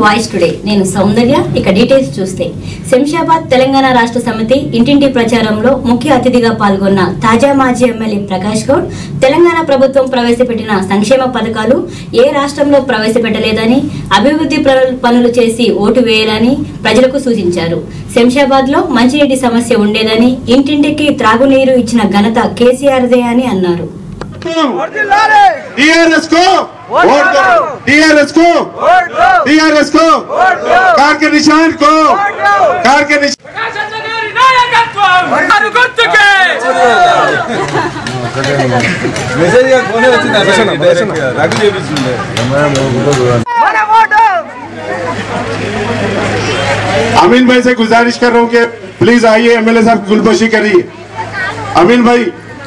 Voice today నేను సౌందర్య ఇక details చూస్తే శంషాబాద్ తెలంగాణ రాష్ట్ర సమితి ఇంటింటి ప్రచారంలో ముఖ్య అతిథిగా పాల్గొన్న తాజా మాజీ ఎమ్మెల్యే ప్రకాష్ గౌడ్ తెలంగాణ ప్రభుత్వం ప్రవేశపెట్టిన సంక్షేమ పథకాలు ఏ రాష్ట్రంలో ప్రవేశపెట్టలేదని అభివృద్ధి ప్ర- పనులు చేసి ఓటు వేయాలని ప్రజలకు సూచించారు శంషాబాద్ లో మంచినీటి సమస్య ఉండేదని ఇంటింటికి త్రాగునీరు ఇచ్చిన ఘనత కేసీఆర్దే అని అన్నారు टीआरएस को वोट दो टीआरएस को टीआरएस को कार के निशान को कार के निशान మెసేజ్ గా ఫోనే వచ్చింది అసలు డైరెక్ట్ గా. రద్దు చేపిస్తుండే अमीन भाई से गुजारिश कर रहा हूँ कि प्लीज आइए एमएलए साहब गुलबशी करिए अमीन भाई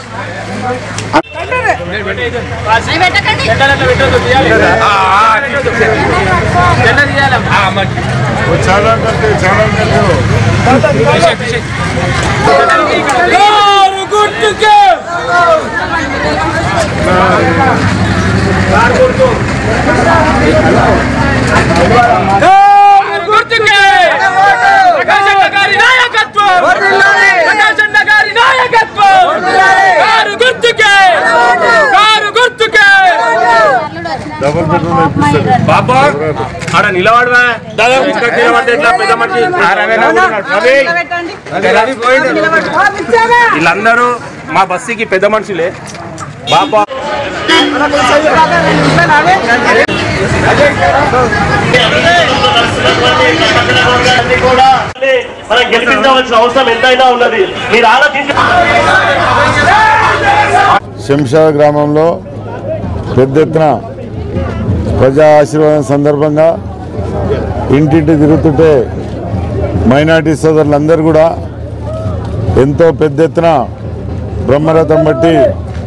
బాబా ఆడ నిలబడవా ఇక్కడ నిలబడితే ఎట్లా పెద్ద మనిషి రవి, రవి పోయిండు. వీళ్ళందరూ మా బస్సుకి పెద్ద మనుషులే బాబా కూడా మనం గెలిపించవలసిన అవసరం ఎంతైనా ఉన్నది మీరు ఆలోచించి శంషాద గ్రామంలో పెద్ద ఎత్తున ప్రజా ఆశీర్వాదం సందర్భంగా ఇంటింటి తిరుగుతుంటే మైనార్టీ సోదరులందరూ కూడా ఎంతో పెద్ద ఎత్తున బ్రహ్మరథం బట్టి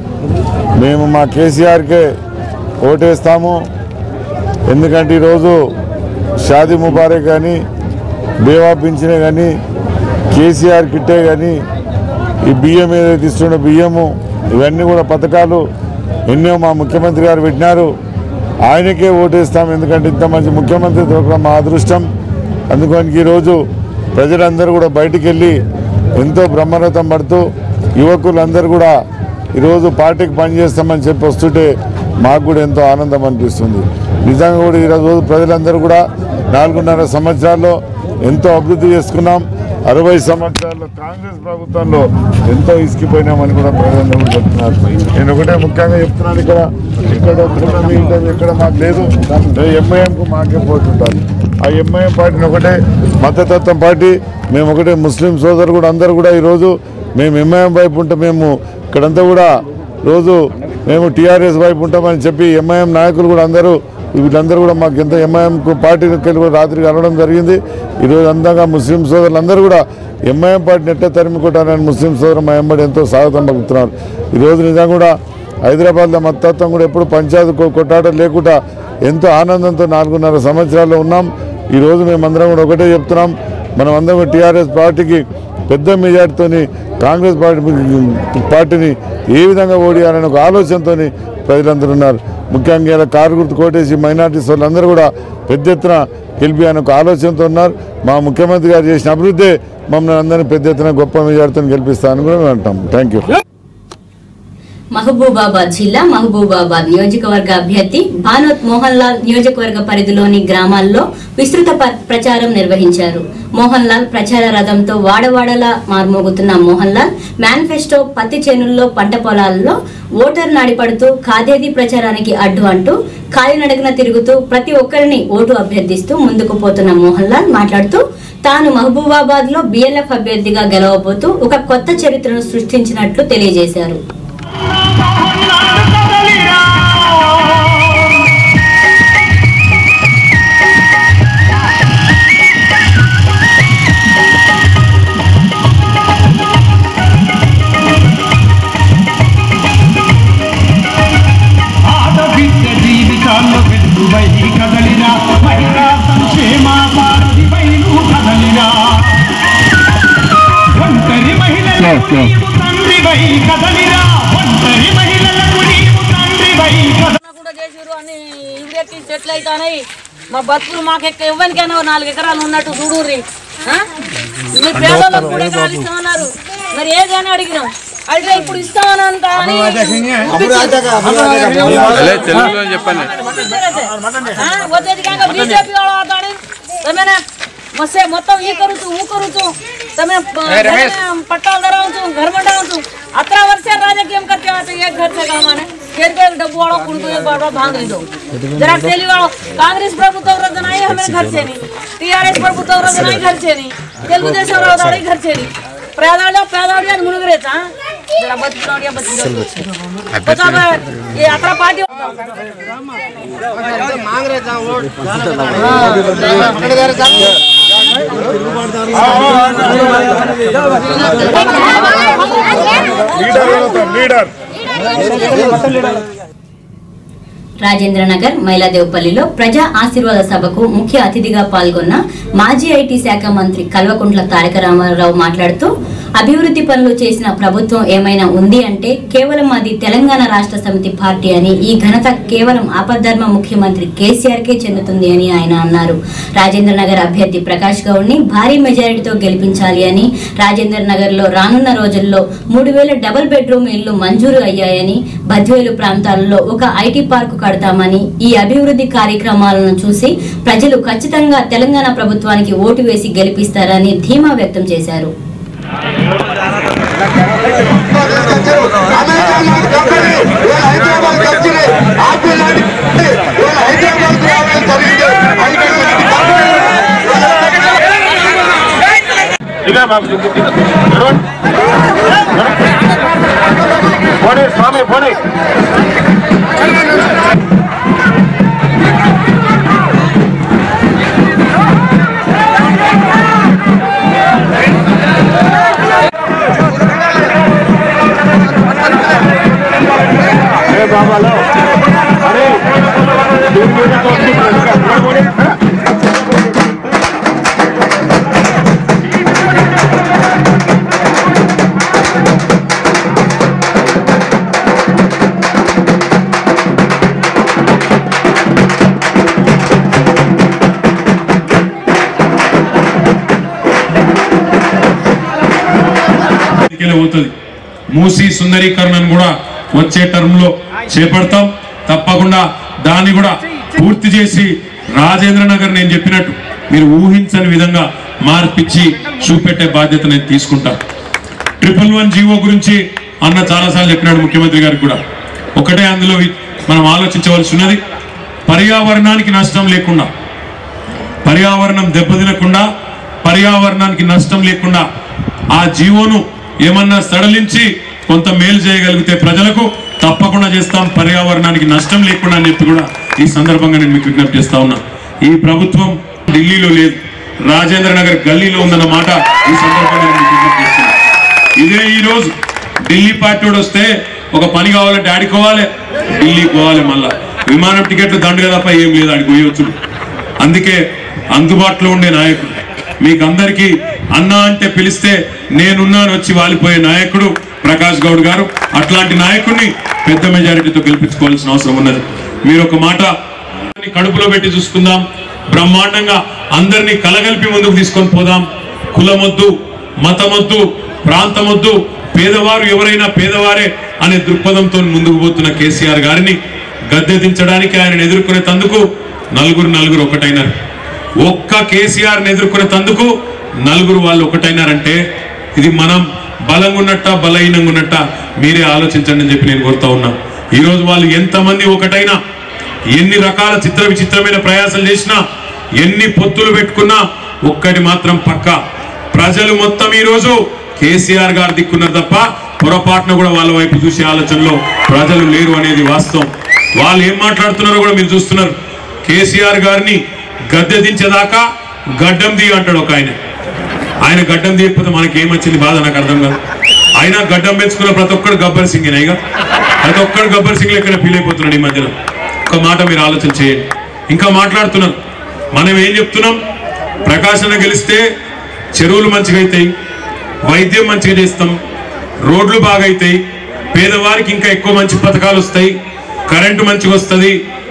మేము మా కేసీఆర్కే ఓటేస్తాము ఎందుకంటే ఈరోజు షాదీ ముబారక్ కానీ బేవా పింఛనే కానీ కేసీఆర్ కిట్టే కానీ ఈ బియ్యం ఏదైతే ఇస్తున్న బియ్యము ఇవన్నీ కూడా పథకాలు ఎన్నో మా ముఖ్యమంత్రి గారు పెట్టినారు ఆయనకే ఓటేస్తాం ఎందుకంటే ఇంత మంచి ముఖ్యమంత్రి దొరకడం మా అదృష్టం అందుకని ఈరోజు ప్రజలందరూ కూడా బయటికి వెళ్ళి ఎంతో బ్రహ్మరథం పడుతూ యువకులందరూ కూడా ఈరోజు పార్టీకి పనిచేస్తామని చెప్పి వస్తుంటే మాకు కూడా ఎంతో ఆనందం అనిపిస్తుంది నిజంగా కూడా ఈరోజు ప్రజలందరూ కూడా నాలుగున్నర సంవత్సరాల్లో ఎంతో అభివృద్ధి చేసుకున్నాం అరవై సంవత్సరాల్లో కాంగ్రెస్ ప్రభుత్వంలో ఎంతో ఇసుకిపోయినామని కూడా ప్రజలందరూ కూడా చెప్తున్నారు నేను ఒకటే ముఖ్యంగా చెప్తున్నాను ఇక్కడ ఇక్కడ కూటమి ఇంటర్వ్యూ ఇక్కడ మాకు లేదు ఎంఐఎంకు మాకే పోతుంటారు ఆ ఎంఐఎం పార్టీని ఒకటే మతతత్వం పార్టీ మేము ఒకటే ముస్లిం సోదరు కూడా అందరూ కూడా ఈరోజు మేము ఎంఐఎం వైపు ఉంటే మేము ఇక్కడంతా కూడా రోజు మేము టీఆర్ఎస్ వైపు ఉంటామని చెప్పి ఎంఐఎం నాయకులు కూడా అందరూ వీళ్ళందరూ కూడా మాకు ఎంత ఎంఐఎం పార్టీకి వెళ్ళి కూడా రాత్రి కలవడం జరిగింది ఈరోజు అందంగా ముస్లిం సోదరులు అందరూ కూడా ఎంఐఎం పార్టీని ఎట్లా తరిమి కొట్టాలని ముస్లిం సోదరు మా ఎంబడి ఎంతో స్వాగతం పలుకుతున్నారు ఈరోజు నిజంగా కూడా హైదరాబాద్లో మతత్వం కూడా ఎప్పుడు పంచాయతీ కొ- కొట్టాట లేకుండా ఎంతో ఆనందంతో నాలుగున్నర సంవత్సరాల్లో ఉన్నాం ఈరోజు మేమందరం కూడా ఒకటే చెప్తున్నాం మనం అందరం టీఆర్ఎస్ పార్టీకి పెద్ద మెజార్టీతోని కాంగ్రెస్ పార్టీ పార్టీని ఏ విధంగా ఓడియాలనే ఒక ఆలోచనతో ప్రజలందరూ ఉన్నారు ముఖ్యంగా ఇలా కారు గుర్తు కోటేసి మైనార్టీస్ వాళ్ళందరూ కూడా పెద్ద ఎత్తున గెలిపి అనే ఒక ఆలోచనతో ఉన్నారు మా ముఖ్యమంత్రి గారు చేసిన అభివృద్ధి మమ్మల్ని అందరినీ పెద్ద ఎత్తున గొప్ప మెజార్టీతో గెలిపిస్తానని కూడా మేము అంటాం థ్యాంక్ యూ మహబూబాబాద్ జిల్లా మహబూబాబాద్ నియోజకవర్గ అభ్యర్థి భానోత్ మోహన్ లాల్ నియోజకవర్గ పరిధిలోని గ్రామాల్లో విస్తృత ప- ప్రచారం నిర్వహించారు మోహన్ లాల్ ప్రచార రథంతో వాడవాడలా మార్మోగుతున్న మోహన్ లాల్ మేనిఫెస్టో పత్తి చేనుల్లో పంట పొలాల్లో ఓటర్ నాడిపడుతూ కాదేది ప్రచారానికి అడ్డు అంటూ కాలినడకన తిరుగుతూ ప్రతి ఒక్కరిని ఓటు అభ్యర్థిస్తూ ముందుకు పోతున్న మోహన్ లాల్ మాట్లాడుతూ తాను మహబూబాబాద్ లో బిఎల్ఎఫ్ అభ్యర్థిగా గెలవబోతూ ఒక కొత్త చరిత్రను సృష్టించినట్లు తెలియజేశారు ఆడబిడ్డ జీవితాల్లో వెలుగువై కదలినా మహిళా సంక్షేమ సారథివై నువ్వు కదలినా ఒంటరి మహిళలకు నీవు తండ్రివై కదలినా ఒంటరి మహిళలకు నీవు తండ్రివై కదలినా కూడా చేసిర్రు అన్ని ఇవిడెక్కి సెటిల్ అవుతాయి మా బతుకులు మాకు ఎక్క ఇవ్వనికైనా ఓ నాలుగు ఎకరాలు ఉన్నట్టు చూడుర్రి ఆ? మీ పేదలకు కూడా ఎకరాలు ఇస్తామన్నారు మరి ఏదైనా అడిగినాం అయితే ఇప్పుడు ఇస్తామని అంట అని తెలుగులో చెప్పండి వచ్చేది కాక బీజేపీ వాడు అవుతాడు తమేనా मस्से మొత్తం ఈ కరుచు ऊ करूचु તમે पट्टाल धरावचु घर मंडावचु अतरा वर्ष राजकीय करते आते एक घर से कामाने फिर के डब्बू वाला कुंडू एक बार भांग दो जरा तेली वाला कांग्रेस प्रभुत्व व्रत नहीं हमें घर से नहीं टीआरएस प्रभुत्व व्रत नहीं घर से नहीं తెలుగుదేశం రావడానికి घर से नहीं పేదవాళ్ళ పేదవాళ్ళ అని మునుగురేచా జరా బతికినోడియా బతికినోడియా బతా ये अतरा पार्टी లీడర్ రాజేంద్ర నగర్ మైలాదేవపల్లిలో ప్రజా ఆశీర్వాద సభకు ముఖ్య అతిథిగా పాల్గొన్న మాజీ ఐటీ శాఖ మంత్రి కల్వకుంట్ల తారక రామారావు మాట్లాడుతూ అభివృద్ధి పనులు చేసిన ప్రభుత్వం ఏమైనా ఉంది అంటే కేవలం అది తెలంగాణ రాష్ట్ర సమితి పార్టీ అని ఈ ఘనత కేవలం ఆపద్ధర్మ ముఖ్యమంత్రి కేసీఆర్ కే చెందుతుంది అని ఆయన అన్నారు రాజేంద్ర నగర్ అభ్యర్థి ప్రకాష్ గౌడ్ ని భారీ మెజారిటీతో గెలిపించాలి అని రాజేంద్ర నగర్ లో రానున్న రోజుల్లో మూడు వేల డబుల్ బెడ్రూమ్ ఇళ్లు మంజూరు అయ్యాయని బద్వేలు ప్రాంతాలలో ఒక ఐటీ పార్కు కడతామని ఈ అభివృద్ధి కార్యక్రమాలను చూసి ప్రజలు ఖచ్చితంగా తెలంగాణ ప్రభుత్వానికి ఓటు వేసి గెలిపిస్తారని ధీమా వ్యక్తం చేశారు ఇక బాబు పోనీ స్వామి పోనీ ఏ బాబాలో అరే దీని మీద తోటి పోనీ ఎన్నికలు అవుతుంది మూసి సుందరీకరణను కూడా వచ్చే టర్మ్ లో చేపడతాం తప్పకుండా దాన్ని కూడా పూర్తి చేసి రాజేంద్ర నగర్ నేను చెప్పినట్టు మీరు ఊహించని విధంగా మార్పిచ్చి చూపెట్టే బాధ్యత నేను తీసుకుంటా ట్రిపుల్ వన్ జీవో గురించి అన్న చాలాసార్లు చెప్పినాడు ముఖ్యమంత్రి గారికి కూడా ఒకటే అందులో వి- మనం ఆలోచించవలసి ఉన్నది పర్యావరణానికి నష్టం లేకుండా పర్యావరణం దెబ్బతినకుండా పర్యావరణానికి నష్టం లేకుండా ఆ జీవోను ఏమన్నా సడలించి కొంత మేలు చేయగలిగితే ప్రజలకు తప్పకుండా చేస్తాం పర్యావరణానికి నష్టం లేకుండా అని చెప్పి కూడా ఈ సందర్భంగా నేను మీకు విజ్ఞప్తి చేస్తా ఉన్నా ఈ ప్రభుత్వం ఢిల్లీలో లేదు రాజేంద్ర నగర్ గల్లీలో ఉందన్న మాట ఈ సందర్భంగా నేను మీకు విజ్ఞప్తి చేస్తున్నా ఇదే ఈ రోజు ఢిల్లీ పార్టీ వాడు వస్తే ఒక పని కావాలంటే ఆడికి పోవాలి ఢిల్లీకి పోవాలి మళ్ళా విమానం టికెట్లు దండగా తప్ప ఏం లేదు ఆడికి పోయొచ్చు అందుకే అందుబాటులో ఉండే నాయకుడు మీకు అందరికీ అన్న అంటే పిలిస్తే నేనున్నాను వచ్చి వాలిపోయే నాయకుడు ప్రకాష్ గౌడ్ గారు అట్లాంటి నాయకుడిని పెద్ద మెజారిటీతో గెలిపించుకోవాల్సిన అవసరం ఉన్నది మీరు ఒక మాట కడుపులో పెట్టి చూసుకుందాం బ్రహ్మాండంగా అందరినీ కలగలిపి ముందుకు తీసుకొని పోదాం కులమొద్దు మతమొద్దు ప్రాంతమొద్దు పేదవారు ఎవరైనా పేదవారే అనే దృక్పథంతో ముందుకు పోతున్న కేసీఆర్ గారిని గద్దె దించడానికి ఆయన ఎదుర్కొనే తందుకు నలుగురు నలుగురు ఒకటైనారు ఒక్క కేసీఆర్ ఎదుర్కొనే తందుకు నలుగురు వాళ్ళు ఒకటైనారంటే ఇది మనం బలంగా ఉన్నట్ట బలహీనంగా ఉన్నట్ట మీరే ఆలోచించండి అని చెప్పి నేను కోరుతా ఉన్నా ఈ రోజు వాళ్ళు ఎంతమంది ఒకటైనా ఎన్ని రకాల చిత్ర విచిత్రమైన ప్రయాసాలు చేసినా ఎన్ని పొత్తులు పెట్టుకున్నా ఒక్కటి మాత్రం పక్క ప్రజలు మొత్తం ఈ రోజు కేసీఆర్ గారు దిక్కున్నారు తప్ప పొరపాటున కూడా వాళ్ళ వైపు చూసే ఆలోచనలో ప్రజలు లేరు అనేది వాస్తవం వాళ్ళు ఏం మాట్లాడుతున్నారో కూడా మీరు చూస్తున్నారు కేసీఆర్ గారిని గద్దె దించేదాకా గడ్డం దిగి అంటాడు ఒక ఆయన ఆయన గడ్డం తీయకపోతే మనకి ఏమొచ్చింది బాధ నాకు అర్థం కాదు అయినా గడ్డం పెంచుకున్న ప్రతి ఒక్కడు గబ్బర్ సింగ్ ఇక ప్రతి ఒక్కడు గబ్బర్ సింగ్ లెక్కన ఫీల్ అయిపోతున్నాడు ఈ మధ్యన ఒక మాట మీరు ఆలోచన చేయండి ఇంకా మాట్లాడుతున్నాం మనం ఏం చెప్తున్నాం ప్రకాశన గెలిస్తే చెరువులు మంచిగా అవుతాయి వైద్యం మంచిగా చేస్తాం రోడ్లు బాగా అవుతాయి పేదవారికి ఇంకా ఎక్కువ మంచి పథకాలు వస్తాయి కరెంటు మంచిగా వస్తుంది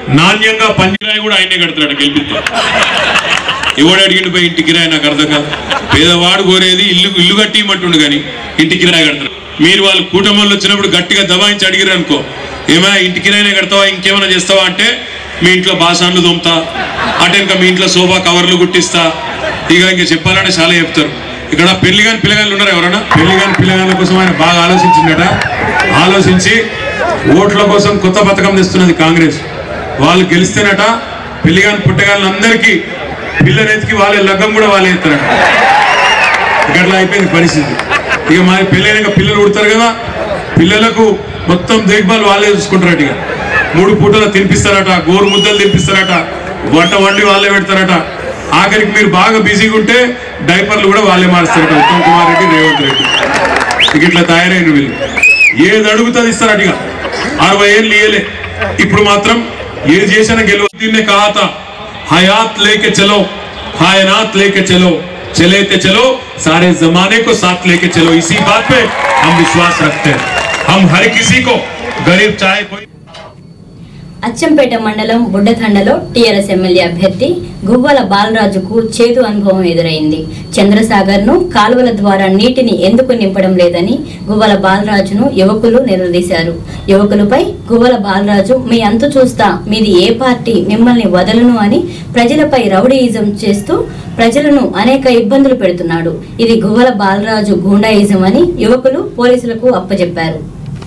నాణ్యంగా పందిరాయి కూడా ఆయనే కడతాడు గెలిపిస్తే ఎవడు అడిగిండు పోయి ఇంటి కిరాయి నాకు అర్థం కాదు పేదవాడు కోరేది ఇల్లు ఇల్లు కట్టిమంటుండు కానీ ఇంటి కిరాయి కడతారు మీరు వాళ్ళు కూటమిలో వచ్చినప్పుడు గట్టిగా దబాయించి అడిగిరు అనుకో ఏమైనా ఇంటి కిరాయినే కడతావా ఇంకేమైనా చేస్తావా అంటే మీ ఇంట్లో బాసాన్లు దొమ్ముతా అంటే ఇంకా మీ ఇంట్లో సోఫా కవర్లు కుట్టిస్తా ఇక ఇంకా చెప్పాలంటే చాలా చెప్తారు ఇక్కడ పెళ్లి కాని పిల్లగాళ్ళు ఉన్నారు ఎవరైనా పెళ్లి కాని పిల్లగాళ్ళ కోసం ఆయన బాగా ఆలోచించిండట ఆలోచించి ఓట్ల కోసం కొత్త పథకం తెస్తున్నది కాంగ్రెస్ వాళ్ళు గెలిస్తేనట పెళ్లి కాని పుట్టగాళ్ళందరికీ పిల్లనెత్తికి వాళ్ళే లగ్గం కూడా వాళ్ళే ఎత్తారట ఇట్లా అయిపోయింది పరిస్థితి ఇక మరి పెళ్ళైనాక పిల్లలు పుడతారు కదా పిల్లలకు మొత్తం దేఖ్బాల్ వాళ్ళే చూసుకుంటారట ఇక మూడు పూటలు తినిపిస్తారట గోరు ముద్దలు తినిపిస్తారట వంట వండి వాళ్ళే పెడతారట ఆఖరికి మీరు బాగా బిజీగా ఉంటే డైపర్లు కూడా వాళ్ళే మారుస్తారట ఉత్తమ్ కుమార్ రెడ్డి రేవంత్ రెడ్డి ఇక ఇట్లా తయారైన వీళ్ళు ఏది అడుగుతుంది ఇస్తారట ఇక అరవై ఏళ్ళు ఇయ్యలే ఇప్పుడు మాత్రం ఏది చేసినా గెలువ దీన్నే కాత हयात लेके चलो कायनात लेके चलो चले ते चलो सारे जमाने को साथ लेके चलो इसी बात पे हम विश्वास रखते हैं हम हर किसी को गरीब चाहे कोई అచ్చంపేట మండలం బుడ్డతండలో టీఆర్ఎస్ ఎమ్మెల్యే అభ్యర్థి గువ్వల బాలరాజుకు చేదు అనుభవం ఎదురైంది చంద్రసాగర్ ను కాలువల ద్వారా నీటిని ఎందుకు నింపడం లేదని గువ్వల బాలరాజును యువకులు నిలదీశారు యువకులపై గువ్వల బాలరాజు మీ అంతు చూస్తా మీది ఏ పార్టీ మిమ్మల్ని వదలను అని ప్రజలపై రౌడీయిజం చేస్తూ ప్రజలను అనేక ఇబ్బందులు పెడుతున్నాడు ఇది గువ్వల బాలరాజు గూండాయిజం అని యువకులు పోలీసులకు అప్పజెప్పారు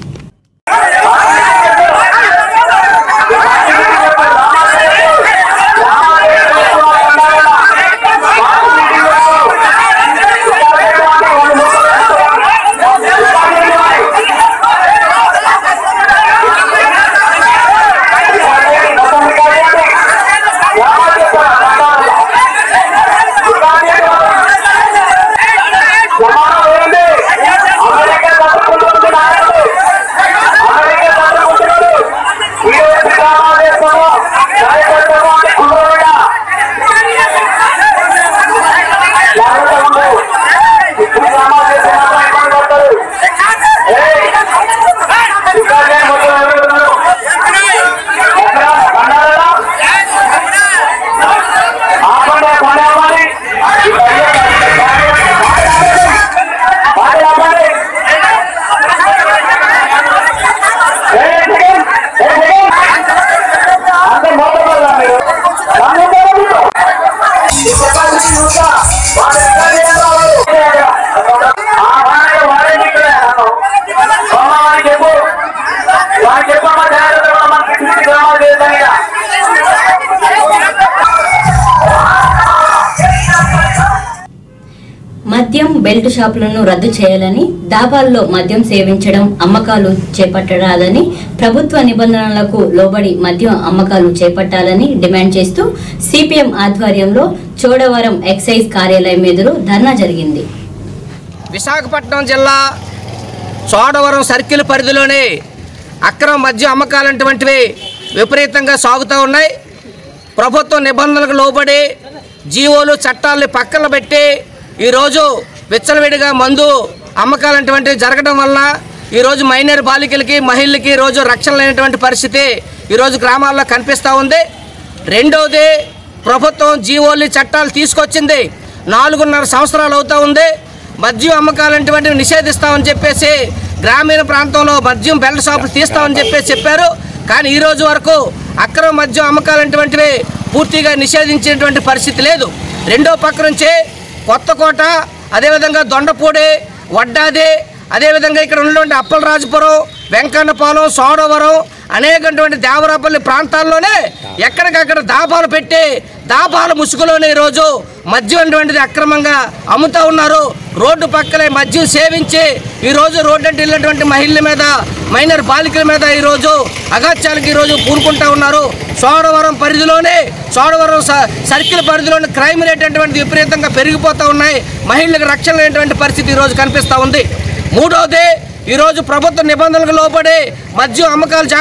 మద్యం బెల్ట్ షాపులను రద్దు చేయాలని దాబాల్లో మద్యం సేవించడం అమ్మకాలు చేపట్టరాదని ప్రభుత్వ నిబంధనలకు లోబడి మద్యం అమ్మకాలు చేపట్టాలని డిమాండ్ చేస్తూ సిపిఎం ఆధ్వర్యంలో చోడవరం ఎక్సైజ్ కార్యాలయం ఎదురు ధర్నా జరిగింది విశాఖపట్నం జిల్లా చోడవరం సర్కిల్ పరిధిలోనే అక్రమ మద్యం అమ్మకాలంటువంటివి విపరీతంగా సాగుతూ ఉన్నాయి ప్రభుత్వ నిబంధనలకు లోబడి జీవోలు చట్టాలని పక్కన పెట్టి ఈరోజు విచ్చలవిడిగా మందు అమ్మకాలంటువంటివి జరగడం వలన ఈరోజు మైనర్ బాలికలకి మహిళలకి ఈరోజు రక్షణ లేనటువంటి పరిస్థితి ఈరోజు గ్రామాల్లో కనిపిస్తూ ఉంది రెండవది ప్రభుత్వం జీవోలు చట్టాలు తీసుకొచ్చింది నాలుగున్నర సంవత్సరాలు అవుతా ఉంది మద్యం అమ్మకాలంటువంటివి నిషేధిస్తామని చెప్పేసి గ్రామీణ ప్రాంతంలో మద్యం బెల్ట్ షాపులు తీస్తామని చెప్పేసి చెప్పారు కానీ ఈ రోజు వరకు అక్రమ మద్యం అమ్మకాలంటువంటివి పూర్తిగా నిషేధించినటువంటి పరిస్థితి లేదు రెండో పక్క నుంచి కొత్తకోట అదేవిధంగా దొండపూడి వడ్డాది అదేవిధంగా ఇక్కడ ఉన్నటువంటి అప్పలరాజుపురం వెంకన్నపాలెం సోడవరం అనేకటువంటి దేవరాపల్లి ప్రాంతాల్లోనే ఎక్కడికక్కడ దాబాలు పెట్టి దాబాల ముసుగులోనే ఈరోజు మద్యం అటువంటిది అక్రమంగా అమ్ముతా ఉన్నారు రోడ్డు పక్కనే మద్యం సేవించి ఈరోజు రోడ్డు అంటే వెళ్ళినటువంటి మహిళల మీద మైనర్ బాలికల మీద ఈరోజు అగాత్యాలకు ఈరోజు పూనుకుంటా ఉన్నారు సోడవరం పరిధిలోనే సోడవరం స- సర్కిల్ పరిధిలోని క్రైమ్ రేట్ అటువంటి విపరీతంగా పెరిగిపోతూ ఉన్నాయి మహిళలకు రక్షణ లేనటువంటి పరిస్థితి ఈరోజు కనిపిస్తూ ఉంది మూడవది ఈరోజు ప్రభుత్వ నిబంధనలకు లోబడి మద్యం అమ్మకాలు చేప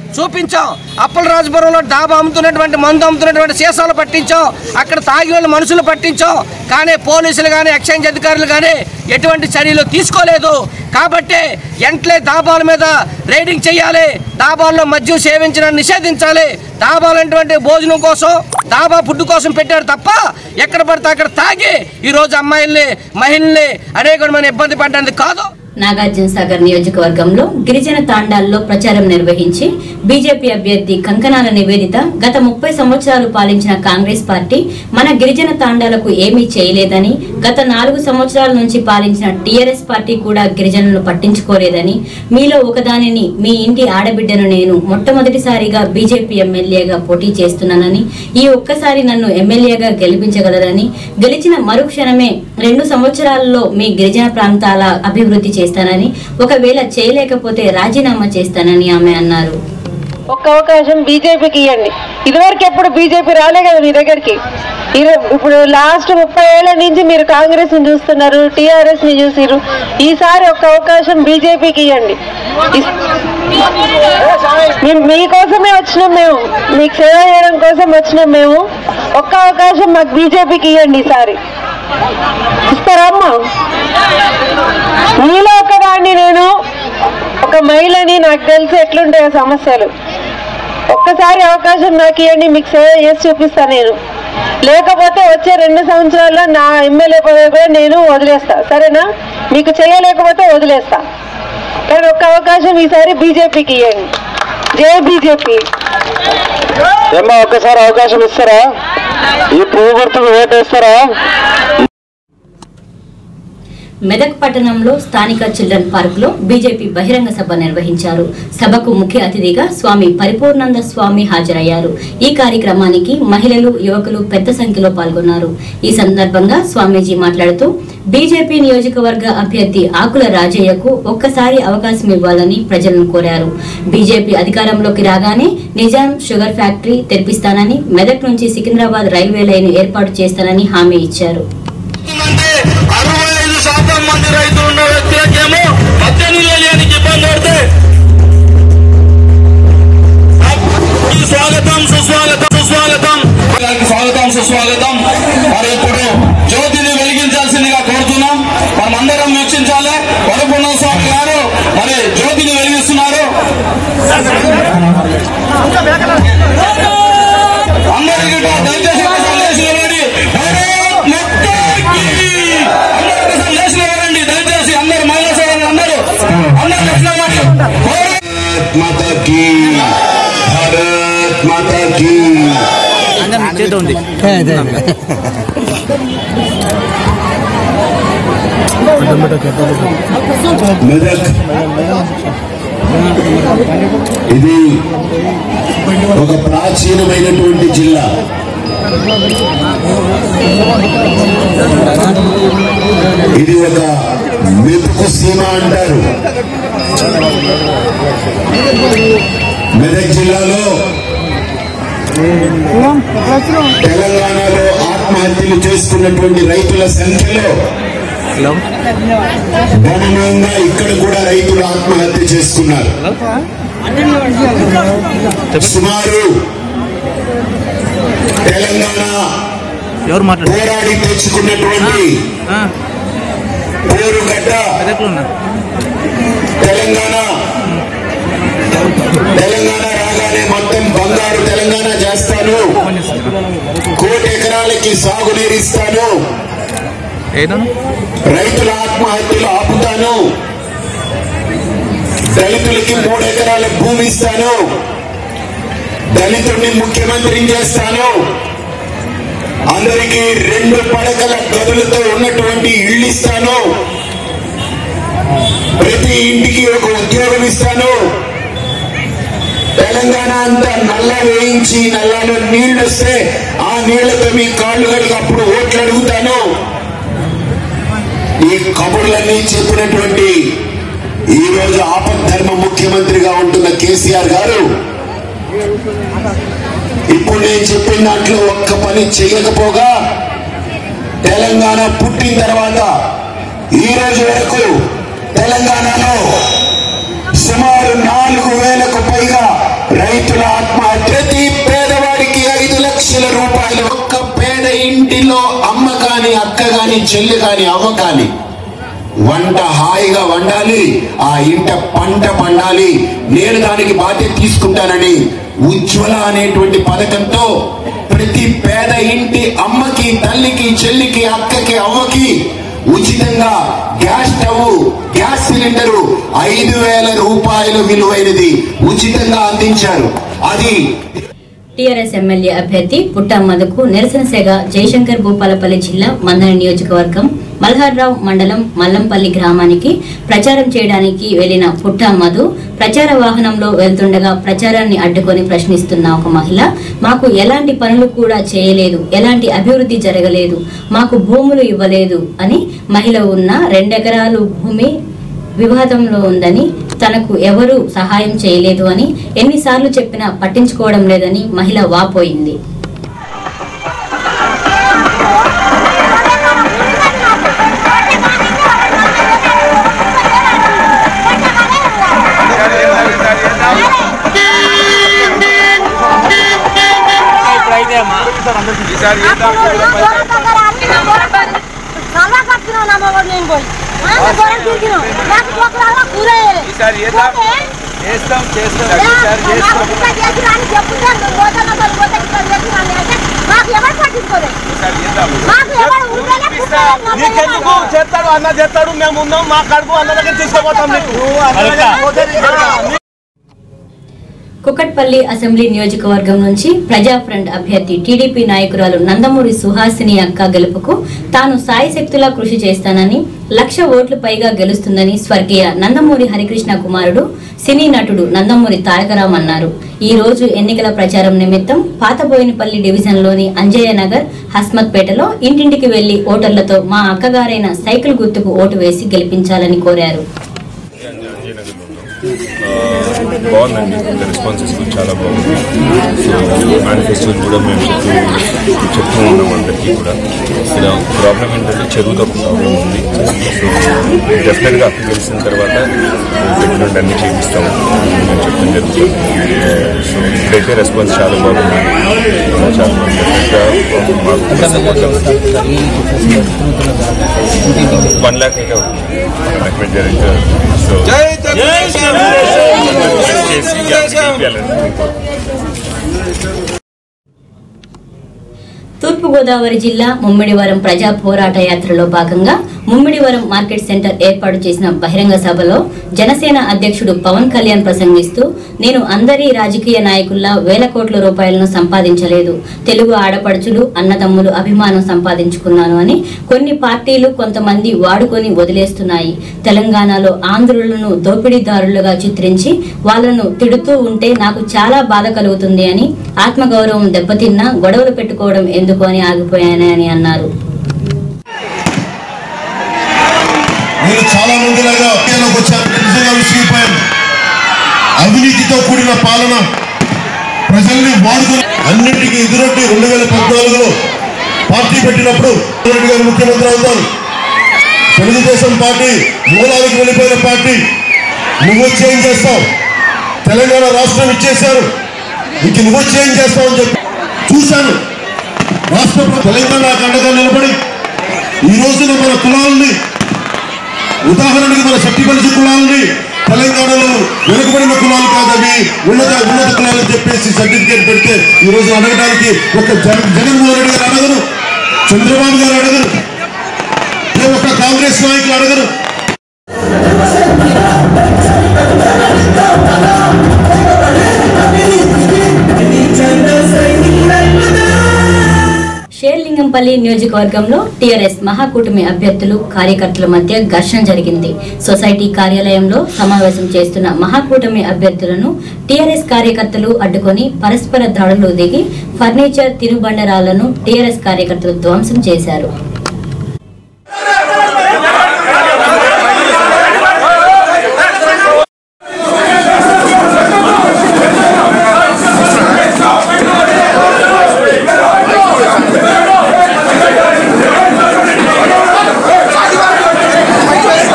చూపించాం అప్పల రాజపురంలో డాబా అమ్ముతున్నటువంటి మందు అమ్ముతున్నటువంటి సీసాలు పట్టించాం అక్కడ తాగి వాళ్ళ మనుషులు పట్టించాం కానీ పోలీసులు కానీ ఎక్సైజ్ అధికారులు కానీ ఎటువంటి చర్యలు తీసుకోలేదు కాబట్టి వెంటనే దాబాల మీద రైడింగ్ చేయాలి దాబాల్లో మద్యం సేవించడం నిషేధించాలి దాబాలటువంటి భోజనం కోసం దాబా ఫుడ్ కోసం పెట్టారు తప్ప ఎక్కడ పడితే అక్కడ తాగి ఈరోజు అమ్మాయిల్ని మహిళల్ని అనేకమైన ఇబ్బంది పడ్డానికి కాదు నాగార్జున సాగర్ నియోజకవర్గంలో గిరిజన తాండాల్లో ప్రచారం నిర్వహించి బీజేపీ అభ్యర్థి కంకనాల నివేదిత గత ముప్పై సంవత్సరాలు పాలించిన కాంగ్రెస్ పార్టీ మన గిరిజన తాండాలకు ఏమీ చేయలేదని గత నాలుగు సంవత్సరాల నుంచి పాలించిన టీఆర్ఎస్ పార్టీ కూడా గిరిజనులను పట్టించుకోలేదని మీలో ఒకదానిని మీ ఇంటి ఆడబిడ్డను నేను మొట్టమొదటిసారిగా బీజేపీ ఎమ్మెల్యేగా పోటీ చేస్తున్నానని ఈ ఒక్కసారి నన్ను ఎమ్మెల్యేగా గెలిపించగలరని గెలిచిన మరుక్షణమే రెండు సంవత్సరాల్లో మీ గిరిజన ప్రాంతాల అభివృద్ధి చేస్తానని ఒకవేళ చేయలేకపోతే రాజీనామా చేస్తానని ఆమె అన్నారు ఒక్క అవకాశం బీజేపీకి ఇవ్వండి ఇదివరకు ఎప్పుడు బీజేపీ రాలే కదా మీ దగ్గరికి ఇరు- ఇప్పుడు లాస్ట్ ముప్పై ఏళ్ల నుంచి మీరు కాంగ్రెస్ ని చూస్తున్నారు టిఆర్ఎస్ ని చూసిరు ఈసారి ఒక్క అవకాశం బీజేపీకి ఇవ్వండి ఇస్- మేము మీకోసమే వచ్చినాం మేము మీకు సేవ చేయడం కోసం వచ్చినాం మేము ఒక్క అవకాశం మాకు బీజేపీకి ఇవ్వండి ఈసారి ఇస్తారా అమ్మా మీలో ఒకదాన్ని నేను ఒక మహిళని నాకు తెలిసి ఎట్లుంటాయో సమస్యలు ఒక్కసారి అవకాశం నాకు ఇవ్వండి మీకు సేవ చేసి చూపిస్తా నేను లేకపోతే వచ్చే రెండు సంవత్సరాల్లో నా ఎమ్మెల్యే పదవి కూడా నేను వదిలేస్తా సరేనా మీకు చేయలేకపోతే వదిలేస్తా కానీ ఒక్క అవకాశం ఈసారి బీజేపీకి ఇవ్వండి జై బీజేపీ ఏమ్మా ఒక్కసారి అవకాశం ఇస్తారా ఈ పువ్వు గుర్తుకు ఓటేస్తారా మెదక్ పట్టణంలో స్థానిక చిల్డ్రన్ పార్క్ లో బీజేపీ బహిరంగ సభ నిర్వహించారు సభకు ముఖ్య అతిథిగా స్వామి పరిపూర్ణానంద స్వామి హాజరయ్యారు ఈ కార్యక్రమానికి మహిళలు యువకులు పెద్ద సంఖ్యలో పాల్గొన్నారు ఈ సందర్భంగా స్వామీజీ మాట్లాడుతూ బీజేపీ నియోజకవర్గ అభ్యర్థి ఆకుల రాజయ్యకు ఒక్కసారి అవకాశం ఇవ్వాలని ప్రజలను కోరారు బీజేపీ అధికారంలోకి రాగానే నిజాం షుగర్ ఫ్యాక్టరీ తెరిపిస్తానని మెదక్ నుంచి సికింద్రాబాద్ రైల్వే లైన్ ఏర్పాటు చేస్తానని హామీ ఇచ్చారు అరవై ఐదు శాతం మంది రైతులు ఉన్న వ్యక్తులకేమో పద్దెనిమిది వేలకి ఇబ్బంది పడితే ఈ స్వాగతం సుస్వాగతం సుస్వాగతం వారికి స్వాగతం సుస్వాగతం మరి ఇప్పుడు జ్యోతిని వెలిగించాల్సిందిగా కోరుతున్నాం మనం అందరం వీక్షించాలి పదకొండ స్వామి గారు మరి జ్యోతిని వెలిగిస్తున్నారు అందరికీ దయచేసి సందేశం ఇవ్వండి భారత్ మాతాకి! అందరూ సందేశం ఇవ్వండి దయచేసి అందరు మహిళా సోదరులు అందరూ అందరూ లక్ష్మణ భారత్ మాతాకి భారత్ మాతాకి మెదక్ ఇది ఒక ప్రాచీనమైనటువంటి జిల్లా ఇది ఒక మెతుకు సీమ అంటారు మెదక్ జిల్లాలో తెలంగాణలో ఆత్మహత్యలు చేసుకున్నటువంటి రైతుల సంఖ్యలో గణనీయంగా ఇక్కడ కూడా రైతులు ఆత్మహత్య చేసుకున్నారు సుమారు తెలంగాణ పోరాడి తెచ్చుకున్నటువంటి పోరుగడ్డ తెలంగాణ తెలంగాణ రాగానే మొత్తం బంగారు తెలంగాణ చేస్తాను కోటి ఎకరాలకి సాగునీరు ఇస్తాను రైతుల ఆత్మహత్యలు ఆపుతాను దళితులకి మూడు ఎకరాల భూమి ఇస్తాను దళితుడిని ముఖ్యమంత్రిని చేస్తాను అందరికీ రెండు పడకల గదులతో ఉన్నటువంటి ఇళ్ళు ఇస్తాను ప్రతి ఇంటికి ఒక ఉద్యోగం ఇస్తాను తెలంగాణ అంతా నల్ల వేయించి నల్లలో నీళ్లు వస్తే ఆ నీళ్లతో మీ కాళ్ళు కడిగి అప్పుడు ఓట్లు అడుగుతాను ఈ కబుర్లన్నీ చెప్పినటువంటి ఈ రోజు ఆపద్ధర్మ ముఖ్యమంత్రిగా ఉంటున్న కేసీఆర్ గారు ఇప్పుడు నేను చెప్పిన దాంట్లో ఒక్క పని చేయకపోగా తెలంగాణ పుట్టిన తర్వాత ఈ రోజు వరకు తెలంగాణలో సుమారు నాలుగు వేలకు పైగా రైతుల ఆత్మహత్య ప్రతి పేదవాడికి ఐదు లక్షల రూపాయలు ఒక్క పేద ఇంటిలో అమ్మ కాని అక్క కాని చెల్లి కాని అవ్వ కాని వంట హాయిగా వండాలి ఆ ఇంట పంట పండాలి నేను దానికి బాధ్యత తీసుకుంటానని ఉజ్వల అనేటువంటి పథకంతో ప్రతి పేద ఇంటి అమ్మకి తల్లికి చెల్లికి అక్కకి అవ్వకి ఉచితంగా గ్యాస్ స్టవ్ గ్యాస్ సిలిండరు ఐదు వేల రూపాయలు విలువైనది ఉచితంగా అందించారు అది టీఆర్ఎస్ ఎమ్మెల్యే అభ్యర్థి పుట్ట మధుకు నిరసన సేగ జయశంకర్ భూపాలపల్లి జిల్లా మందన నియోజకవర్గం మల్హార్రావు మండలం మల్లంపల్లి గ్రామానికి ప్రచారం చేయడానికి వెళ్లిన పుట్ట మధు ప్రచార వాహనంలో వెళ్తుండగా ప్రచారాన్ని అడ్డుకొని ప్రశ్నిస్తున్న ఒక మహిళ మాకు ఎలాంటి పనులు కూడా చేయలేదు ఎలాంటి అభివృద్ధి జరగలేదు మాకు భూములు ఇవ్వలేదు అని మహిళ ఉన్న రెండెకరాలు భూమి వివాదంలో ఉందని తనకు ఎవరూ సహాయం చేయలేదు అని ఎన్నిసార్లు చెప్పినా పట్టించుకోవడం లేదని మహిళ వాపోయింది చేస్తాం చేస్తాం ఈసారి చేస్తాం నీకెందుకు చేస్తాడు అన్న చేస్తాడు మేము ఉన్నాం మా కడుపు అన్న దగ్గర తీసుకుపోతాం నీకు అన్న దగ్గర పోతే నీకు తెలుసా? కుకట్పల్లి అసెంబ్లీ నియోజకవర్గం నుంచి ప్రజా ఫ్రంట్ అభ్యర్థి టీడీపీ నాయకురాలు నందమూరి సుహాసిని అక్క గెలుపుకు తాను సాయశక్తులా కృషి చేస్తానని లక్ష ఓట్లు పైగా గెలుస్తుందని స్వర్గీయ నందమూరి హరికృష్ణ కుమారుడు సినీ నటుడు నందమూరి తారకరాం అన్నారు ఈ రోజు ఎన్నికల ప్రచారం నిమిత్తం పాతబోయినపల్లి డివిజన్లోని అంజయ్య నగర్ హస్మత్పేటలో ఇంటింటికి వెళ్లి ఓటర్లతో మా అక్కగారైన సైకిల్ గుర్తుకు ఓటు వేసి గెలిపించాలని కోరారు బాగుందండి రెస్పాన్సెస్ చాలా బాగుంది సో మేనిఫెస్టో కూడా మేము చెప్తూ చెప్తూ ఉన్నాం అందరికీ కూడా ఇక్కడ ప్రాబ్లం ఏంటంటే చెరువుతో ఒక ప్రాబ్లం ఉంది సో డెఫినెట్గా అక్కడ గెలిచిన తర్వాత పెట్టినట్టు అన్ని చేపిస్తాము మేము చెప్పడం జరుగుతుంది సో ఇప్పుడైతే రెస్పాన్స్ చాలా బాగుంది చాలా వన్ ల్యాక్ అయితే అవుతుంది రికమెండ్ జరిగితే సో చేసి గెలిపించాలని తూర్పుగోదావరి జిల్లా ముమ్మిడివరం ప్రజా పోరాట యాత్రలో భాగంగా ముమ్మిడివరం మార్కెట్ సెంటర్ ఏర్పాటు చేసిన బహిరంగ సభలో జనసేన అధ్యక్షుడు పవన్ కళ్యాణ్ ప్రసంగిస్తూ నేను అందరి రాజకీయ నాయకుల్లా వేల కోట్ల రూపాయలను సంపాదించలేదు తెలుగు ఆడపడుచులు అన్నదమ్ములు అభిమానం సంపాదించుకున్నాను అని కొన్ని పార్టీలు కొంతమంది వాడుకొని వదిలేస్తున్నాయి తెలంగాణలో ఆంధ్రులను దోపిడీదారులుగా చిత్రించి వాళ్ళను తిడుతూ ఉంటే నాకు చాలా బాధ కలుగుతుంది అని ఆత్మగౌరవం దెబ్బతిన్నా గొడవలు పెట్టుకోవడం ఎందుకు అని ఆగిపోయానని అన్నారు నేను చాలా మందిలాగా రాజకీయాల్లోకి వచ్చాను నిజంగా విసిగిపోయాను అవినీతితో కూడిన పాలన ప్రజల్ని వాడుకుని అన్నింటికి ఎదురొట్టి రెండు వేల పద్నాలుగులో పార్టీ పెట్టినప్పుడు జగన్ రెడ్డి గారు ముఖ్యమంత్రి అవుతారు తెలుగుదేశం పార్టీ మూలాలకు వెళ్ళిపోయిన పార్టీ నువ్వు వచ్చి ఏం చేస్తావు తెలంగాణ రాష్ట్రం ఇచ్చేశారు ఇంక నువ్వు వచ్చి ఏం చేస్తావు అని చెప్పి చూశాను రాష్ట్ర ప్ర- తెలంగాణ అండగా నిలబడి ఈ రోజున మన కులాలని ఉదాహరణకి మన శక్తిపరిచి కులాలని తెలంగాణలో వెనుకబడిన కులాలు కాదవి ఉన్నత ఉన్నత కులాలు చెప్పేసి సర్టిఫికేట్ పెడితే ఈ రోజు అడగడానికి ఒక జగన్ జగన్మోహన్ రెడ్డి గారు అడగరు చంద్రబాబు గారు అడగరు ఏ ఒక్క కాంగ్రెస్ నాయకులు అడగరు షేర్లింగంపల్లి నియోజకవర్గంలో టీఆర్ఎస్ మహాకూటమి అభ్యర్థులు కార్యకర్తల మధ్య ఘర్షణ జరిగింది సొసైటీ కార్యాలయంలో సమావేశం చేస్తున్న మహాకూటమి అభ్యర్థులను టీఆర్ఎస్ కార్యకర్తలు అడ్డుకొని పరస్పర దాడులు దిగి ఫర్నిచర్ తినుబండరాలను టీఆర్ఎస్ కార్యకర్తలు ధ్వంసం చేశారు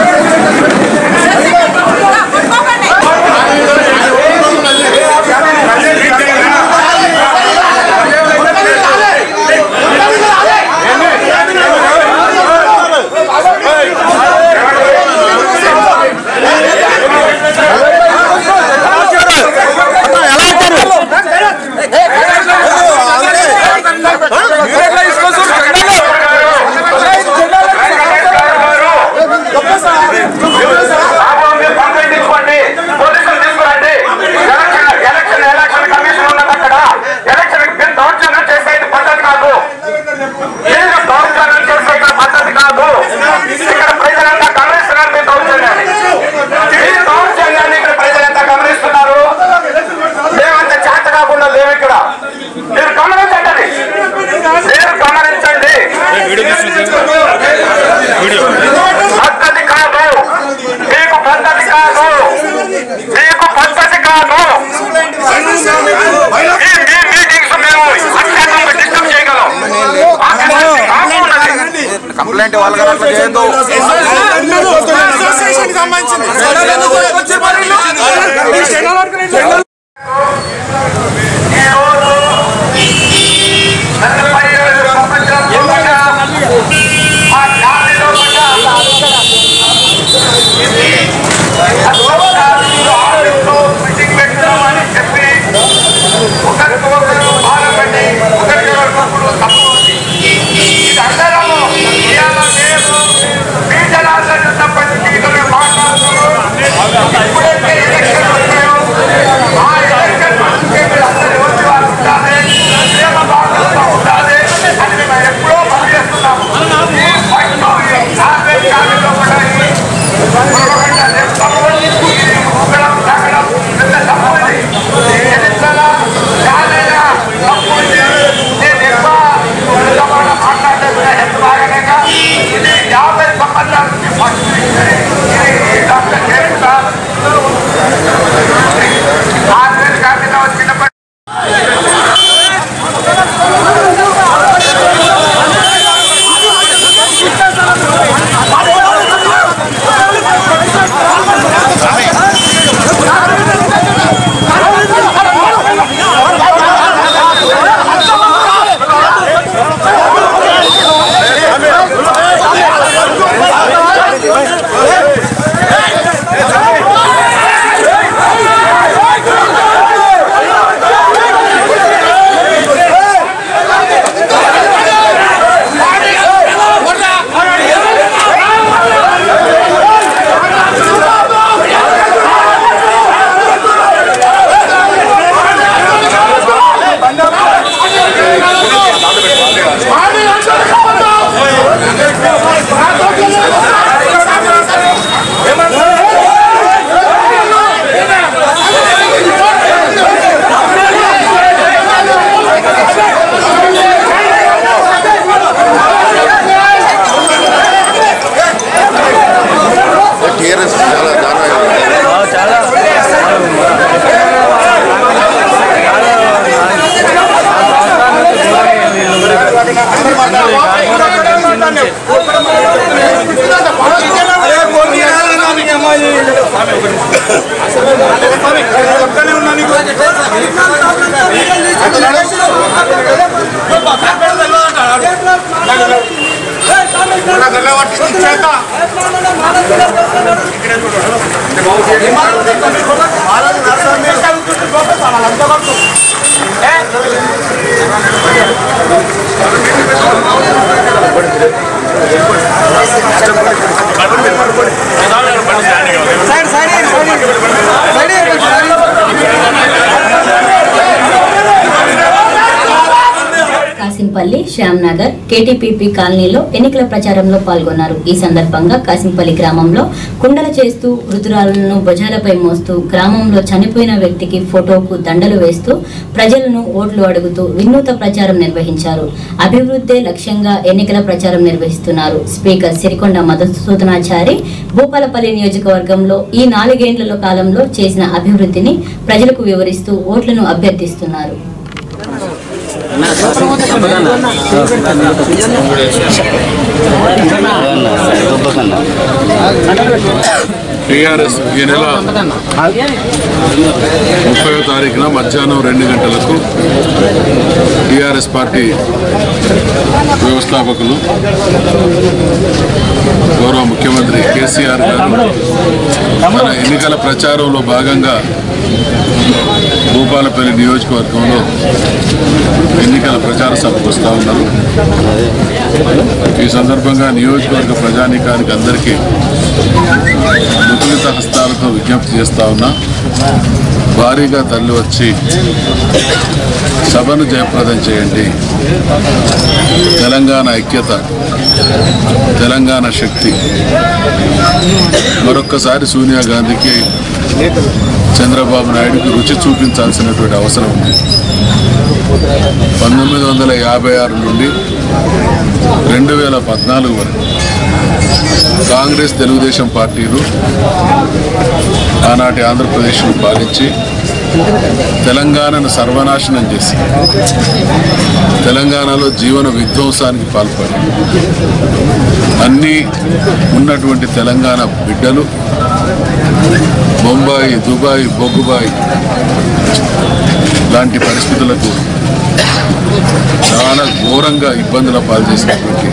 Hey! పద్ధతి కాదు మీకు పద్ధతి కాదు మీకు పద్ధతి కాదు మీ మీ మీటింగ్స్ మేము అత్యంతంగా డిస్టర్బ్ చేయగలం కంప్లైంట్ వాళ్ళ అట్లా చేయొద్దు యాభై సంవత్సరాల నుంచి డాక్టర్ చేస్తున్నారు ఆర్ఎస్ కాకుండా వచ్చినప్పటి టీఆర్ఎస్ చాలా దారుణంగా చాలా కాసింపల్లి శ్యామ్నగర్ కేటీపీపీ కాలనీలో ఎన్నికల ప్రచారంలో పాల్గొన్నారు ఈ సందర్భంగా కాసింపల్లి గ్రామంలో కుండల చేస్తూ వృద్ధురాలను భుజాలపై మోస్తూ గ్రామంలో చనిపోయిన వ్యక్తికి ఫోటోకు దండలు వేస్తూ ప్రజలను ఓట్లు అడుగుతూ వినూత ప్రచారం నిర్వహించారు అభివృద్ధే లక్ష్యంగా ఎన్నికల ప్రచారం నిర్వహిస్తున్నారు స్పీకర్ సిరికొండ మధుసూదనాచారి భూపాలపల్లి నియోజకవర్గంలో ఈ నాలుగేండ్ల కాలంలో చేసిన అభివృద్ధిని ప్రజలకు వివరిస్తూ ఓట్లను అభ్యర్థిస్తున్నారు టీఆర్ఎస్ ఈ నెల ముప్పై తారీఖున మధ్యాహ్నం రెండు గంటలకు టీఆర్ఎస్ పార్టీ వ్యవస్థాపకులు గౌరవ ముఖ్యమంత్రి కేసీఆర్ గారు మన ఎన్నికల ప్రచారంలో భాగంగా భూపాలపల్లి నియోజకవర్గంలో ఎన్నికల ప్రచార సభకు వస్తూ ఉన్నారు ఈ సందర్భంగా నియోజకవర్గ ప్రజానీకానికి అందరికీ ముద్రిత హస్తాలతో విజ్ఞప్తి చేస్తా ఉన్నా భారీగా తల్లి వచ్చి సభను జయప్రదం చేయండి తెలంగాణ ఐక్యత తెలంగాణ శక్తి మరొక్కసారి సోనియా గాంధీకి చంద్రబాబు నాయుడుకి రుచి చూపించాల్సినటువంటి అవసరం ఉంది పంతొమ్మిది వందల యాభై ఆరు నుండి రెండు వేల పద్నాలుగు వరకు కాంగ్రెస్ తెలుగుదేశం పార్టీలు ఆనాటి ఆంధ్రప్రదేశ్ను పాలించి తెలంగాణను సర్వనాశనం చేసి తెలంగాణలో జీవన విధ్వంసానికి పాల్పడి అన్నీ ఉన్నటువంటి తెలంగాణ బిడ్డలు బొంబాయి దుబాయ్ బొగ్గుబాయి లాంటి పరిస్థితులకు చాలా ఘోరంగా ఇబ్బందుల పాలు చేసినటువంటి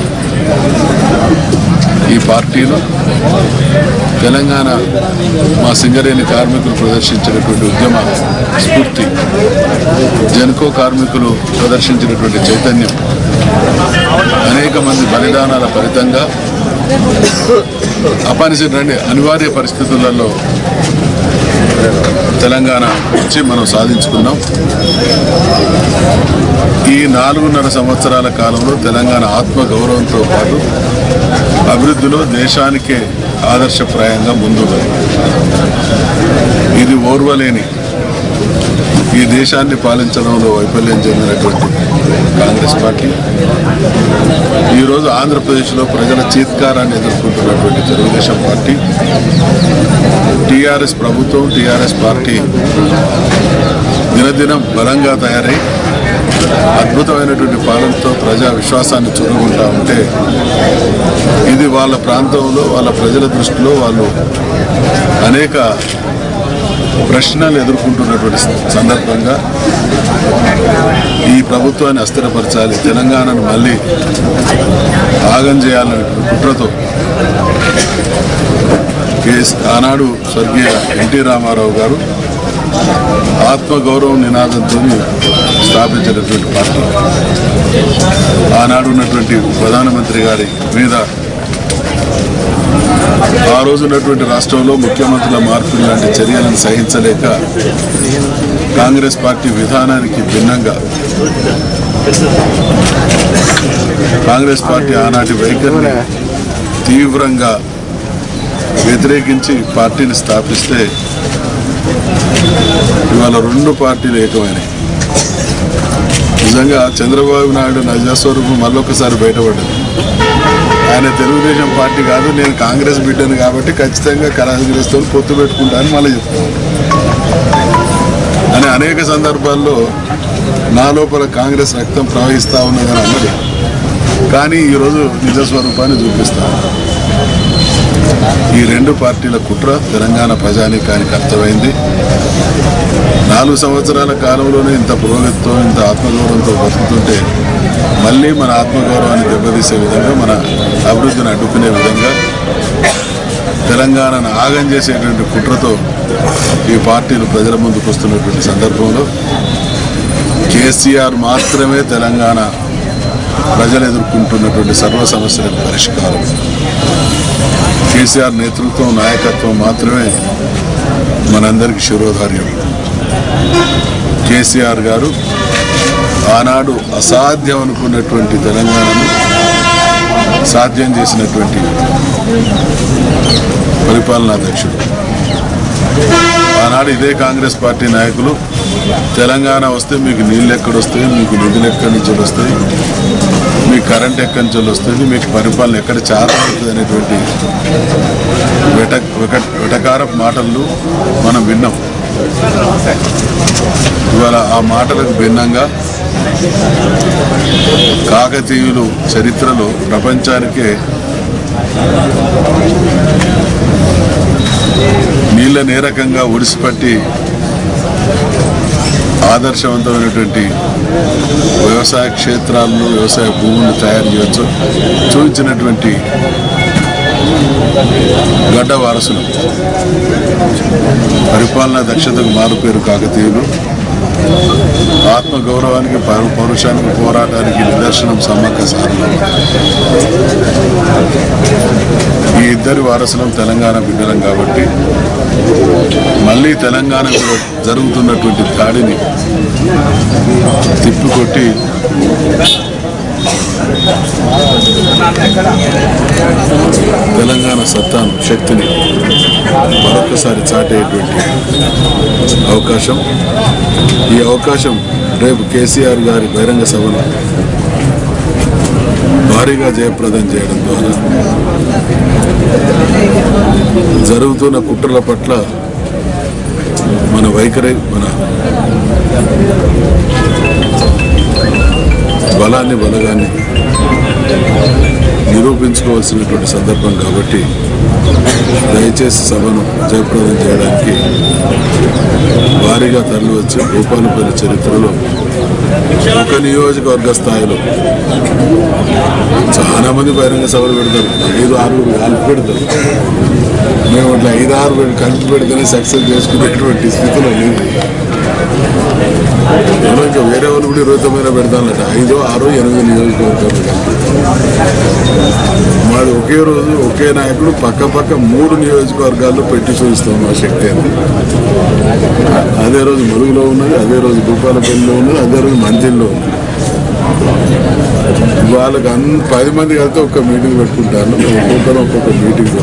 ఈ పార్టీలు తెలంగాణ మా సింగరేణి కార్మికులు ప్రదర్శించినటువంటి ఉద్యమ స్ఫూర్తి జెన్కో కార్మికులు ప్రదర్శించినటువంటి చైతన్యం అనేక మంది బలిదానాల ఫలితంగా అపనిసినటువంటి అనివార్య పరిస్థితులలో తెలంగాణ వచ్చి మనం సాధించుకున్నాం ఈ నాలుగున్నర సంవత్సరాల కాలంలో తెలంగాణ ఆత్మ గౌరవంతో పాటు అభివృద్ధిలో దేశానికే ఆదర్శప్రాయంగా ముందుగా ఇది ఓర్వలేని ఈ దేశాన్ని పాలించడంలో వైఫల్యం చెందినటువంటి కాంగ్రెస్ పార్టీ ఈరోజు ఆంధ్రప్రదేశ్లో ప్రజల చీత్కారాన్ని ఎదుర్కొంటున్నటువంటి తెలుగుదేశం పార్టీ టీఆర్ఎస్ ప్రభుత్వం టీఆర్ఎస్ పార్టీ దినదినం బలంగా తయారై అద్భుతమైనటువంటి పాలనతో ప్రజా విశ్వాసాన్ని చురుకుంటా ఉంటే ఇది వాళ్ళ ప్రాంతంలో వాళ్ళ ప్రజల దృష్టిలో వాళ్ళు అనేక ప్రశ్నలు ఎదుర్కొంటున్నటువంటి సందర్భంగా ఈ ప్రభుత్వాన్ని అస్థిరపరచాలి తెలంగాణను మళ్ళీ ఆగం చేయాలనే కుట్రతో కేస్ ఆనాడు స్వర్గీయ ఎన్టీ రామారావు గారు ఆత్మగౌరవం నినాదంతో స్థాపించినటువంటి పార్టీ ఆనాడు ఉన్నటువంటి ప్రధానమంత్రి గారి మీద ఆ రోజు ఉన్నటువంటి రాష్ట్రంలో ముఖ్యమంత్రుల మార్పులు లాంటి చర్యలను సహించలేక కాంగ్రెస్ పార్టీ విధానానికి భిన్నంగా కాంగ్రెస్ పార్టీ ఆనాటి వైఖరిని తీవ్రంగా వ్యతిరేకించి పార్టీని స్థాపిస్తే ఇవాళ రెండు పార్టీలు ఏకమైనాయి నిజంగా చంద్రబాబు నాయుడు నజస్వరూపం మళ్ళొకసారి బయటపడ్డది ఆయన తెలుగుదేశం పార్టీ కాదు నేను కాంగ్రెస్ బిడ్డను కాబట్టి ఖచ్చితంగా కాంగ్రెస్తో పొత్తు పెట్టుకుంటానని మళ్ళీ చెప్తాను అని అనేక సందర్భాల్లో నా లోపల కాంగ్రెస్ రక్తం ప్రవహిస్తూ ఉన్నదని అన్నది కానీ ఈరోజు నిజ స్వరూపాన్ని చూపిస్తాను ఈ రెండు పార్టీల కుట్ర తెలంగాణ ప్రజానీకానికి అర్థమైంది నాలుగు సంవత్సరాల కాలంలోనే ఇంత పురోగతితో ఇంత ఆత్మగౌరవంతో బతుకుతుంటే మళ్ళీ మన ఆత్మగౌరవాన్ని దెబ్బతీసే విధంగా మన అభివృద్ధిని అడ్డుకునే విధంగా తెలంగాణను ఆగం చేసేటువంటి కుట్రతో ఈ పార్టీలు ప్రజల ముందుకు వస్తున్నటువంటి సందర్భంలో కేసీఆర్ మాత్రమే తెలంగాణ ప్రజలు ఎదుర్కొంటున్నటువంటి సర్వ సమస్యలకు పరిష్కారం కేసీఆర్ నేతృత్వం నాయకత్వం మాత్రమే మనందరికీ శిరోధార్యం కేసీఆర్ గారు ఆనాడు అసాధ్యం అనుకున్నటువంటి తెలంగాణను సాధ్యం చేసినటువంటి పరిపాలనాధ్యక్షుడు ఆనాడు ఇదే కాంగ్రెస్ పార్టీ నాయకులు తెలంగాణ వస్తే మీకు నీళ్ళు ఎక్కడ వస్తాయి మీకు నిధులు ఎక్కడి నుంచి వస్తాయి మీకు కరెంట్ ఎక్కడి నుంచి వస్తుంది మీకు పరిపాలన ఎక్కడ చాలా అవుతుంది అనేటువంటి వెట వెక- వెటకారపు మాటలు మనం విన్నాం ఇవాళ ఆ మాటలకు భిన్నంగా కాకతీయులు చరిత్రలో ప్రపంచానికే నీళ్ళని ఏ రకంగా ఒడిసిపట్టి ఆదర్శవంతమైనటువంటి వ్యవసాయ క్షేత్రాల్లో వ్యవసాయ భూములను తయారు చేయవచ్చు చూపించినటువంటి గడ్డ వారసులు పరిపాలనా దక్షతకు మారుపేరు కాకతీయులు ఆత్మ గౌరవానికి పౌ- పౌరుషానికి పోరాటానికి నిదర్శనం సమ్మక్క సారలు ఈ ఇద్దరి వారసులం తెలంగాణ బిడ్డలం కాబట్టి మళ్ళీ తెలంగాణ మీద జరుగుతున్నటువంటి దాడిని తిప్పికొట్టి తెలంగాణ సత్తాను శక్తిని మరొకసారి చాటేటువంటి అవకాశం ఈ అవకాశం రేపు కేసీఆర్ గారి బహిరంగ సభను భారీగా జయప్రదం చేయడం ద్వారా జరుగుతున్న కుట్రల పట్ల మన వైఖరి మన బలాన్ని బలగాన్ని నిరూపించుకోవాల్సినటువంటి సందర్భం కాబట్టి దయచేసి సభను జయప్రదం చేయడానికి భారీగా తరలి వచ్చి భూపాలపల్లి చరిత్రలో ఒక నియోజకవర్గ స్థాయిలో చాలా మంది బహిరంగ సభలు పెడతారు ఐదు ఆరుగురు కలిపి పెడతారు మేము అట్లా ఐదు ఆరు పెట్టి కలిపి పెడితేనే సక్సెస్ చేసుకునేటువంటి స్థితిలో లేదు ఎవరో ఇంకా వేరే వాళ్ళు కూడా ఇరవై తొమ్మిదిలో పెడతానట ఐదో ఆరో ఎనిమిది నియోజకవర్గాలు కలిపి మాది ఒకే రోజు ఒకే నాయకుడు పక్క పక్క మూడు నియోజకవర్గాల్లో పెట్టి చూపిస్తాం మా శక్తి అని అదే రోజు మురుగులో ఉన్నది అదే రోజు భూపాలపల్లిలో ఉన్నది అదే రోజు మంచిల్లో ఉన్నది వాళ్ళకి అన్ని పది మంది కలిస్తే ఒక్క మీటింగ్ పెట్టుకుంటారు ఒక్కొక్కరు ఒక్కొక్క మీటింగ్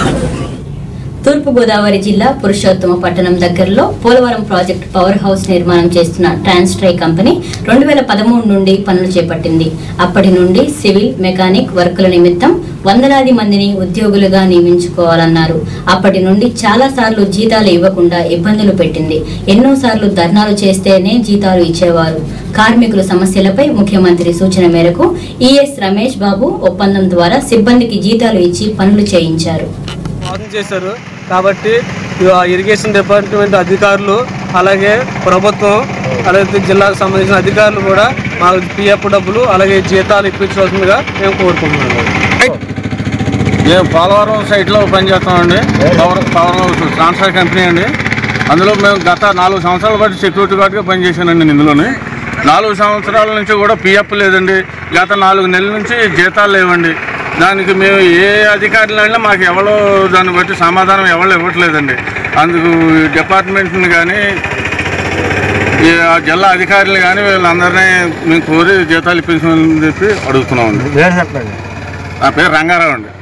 తూర్పుగోదావరి జిల్లా పురుషోత్తమ పట్టణం దగ్గరలో పోలవరం ప్రాజెక్టు పవర్ హౌస్ నిర్మాణం చేస్తున్న ట్రాన్స్ట్రై కంపెనీ రెండు వేల పదమూడు నుండి పనులు చేపట్టింది అప్పటి నుండి సివిల్ మెకానిక్ వర్కుల నిమిత్తం వందలాది మందిని ఉద్యోగులుగా నియమించుకోవాలన్నారు అప్పటి నుండి చాలా సార్లు జీతాలు ఇవ్వకుండా ఇబ్బందులు పెట్టింది ఎన్నోసార్లు ధర్నాలు చేస్తేనే జీతాలు ఇచ్చేవారు కార్మికుల సమస్యలపై ముఖ్యమంత్రి సూచన మేరకు ఈఎస్ రమేష్ బాబు ఒప్పందం ద్వారా సిబ్బందికి జీతాలు ఇచ్చి పనులు చేయించారు మోసం చేశారు కాబట్టి ఇక ఇరిగేషన్ డిపార్ట్మెంట్ అధికారులు అలాగే ప్రభుత్వం అలాగే జిల్లాకు సంబంధించిన అధికారులు కూడా మాకు పిఎఫ్ డబ్బులు అలాగే జీతాలు ఇప్పించవలసిందిగా మేము కోరుకుంటున్నాము మేము పోలవరం సైట్లో పనిచేస్తామండి power power house transfer company అండి అందులో మేము గత నాలుగు సంవత్సరాల బట్టి సెక్యూరిటీ గార్డ్గా పనిచేశానండి నేను ఇందులోని నాలుగు సంవత్సరాల నుంచి కూడా పిఎఫ్ లేదండి గత నాలుగు నెలల నుంచి జీతాలు లేవండి దానికి మేము ఏ అధికారులు అయినా మాకు ఎవరో దాన్ని బట్టి సమాధానం ఎవరు ఇవ్వట్లేదండి అందుకు డిపార్ట్మెంట్ని కానీ ఈ ఆ జిల్లా అధికారులు కానీ వీళ్ళందరినీ మేము కోరి జీతాలు ఇప్పించమని చెప్పి అడుగుతున్నామండి నా పేరు రంగారావు అండి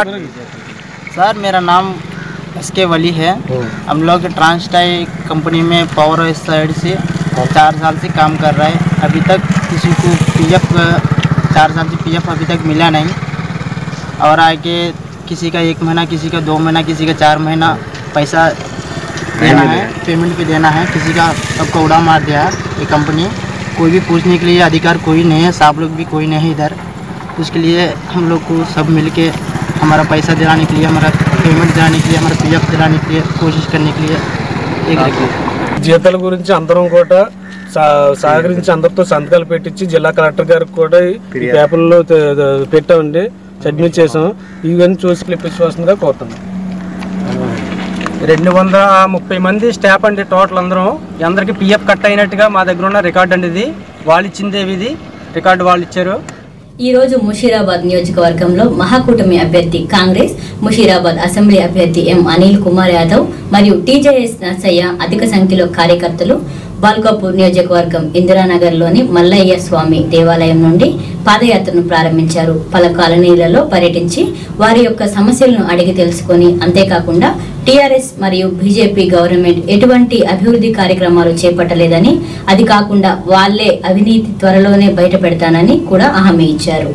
सर मेरा नाम एस के वली है हम लोग ट्रांसटाई कंपनी में पावर साइड से चार साल से काम कर रहा है अभी तक किसी को पीएफ चार साल से पीएफ अभी तक मिला नहीं और आगे किसी का एक महीना किसी का दो महीना किसी का चार महीना पैसा देना है पेमेंट भी देना है किसी का सबको उड़ा मार दिया है ये कंपनी कोई भी पूछने के लिए अधिकार कोई नहीं है साहब लोग भी कोई नहीं है इधर उसके लिए हम लोग को सब मिल के हमारा पैसा दिलाने के लिए हमारा पेमेंट दिलाने के लिए हमारा पीएफ दिलाने के लिए कोशिश करने के लिए एक रिक्वेस्ट జీతాల గురించి అందరం కూడా సా- సహకరించి అందరితో సంతకాలు పెట్టించి జిల్లా కలెక్టర్ గారికి కూడా ఈ పేపర్లో తె- తె- పెట్టామండి సబ్మిట్ చేసాం ఇవన్నీ చూసి క్లిప్పించవలసిందిగా కోరుతున్నాం రెండు వందల ముప్పై మంది స్టాఫ్ అండి టోటల్ అందరం అందరికి పిఎఫ్ కట్ అయినట్టుగా మా దగ్గర ఉన్న రికార్డ్ అండి ఇది వాళ్ళు ఇచ్చింది ఇది రికార్డు వాళ్ళు ఇచ్చారు ఈ రోజు ముషీరాబాద్ నియోజకవర్గంలో మహాకూటమి అభ్యర్థి కాంగ్రెస్ ముషీరాబాద్ అసెంబ్లీ అభ్యర్థి ఎం అనిల్ కుమార్ యాదవ్ మరియు టీజేఎస్ నర్సయ్య అధిక సంఖ్యలో కార్యకర్తలు బాల్కాపూర్ నియోజకవర్గం ఇందిరానగర్లోని మల్లయ్య స్వామి దేవాలయం నుండి పాదయాత్రను ప్రారంభించారు పలు కాలనీలలో పర్యటించి వారి యొక్క సమస్యలను అడిగి తెలుసుకొని అంతేకాకుండా టీఆర్ఎస్ మరియు బీజేపీ గవర్నమెంట్ ఎటువంటి అభివృద్ధి కార్యక్రమాలు చేపట్టలేదని అది కాకుండా వాళ్లే అవినీతి త్వరలోనే బయట పెడతానని కూడా హామీ ఇచ్చారు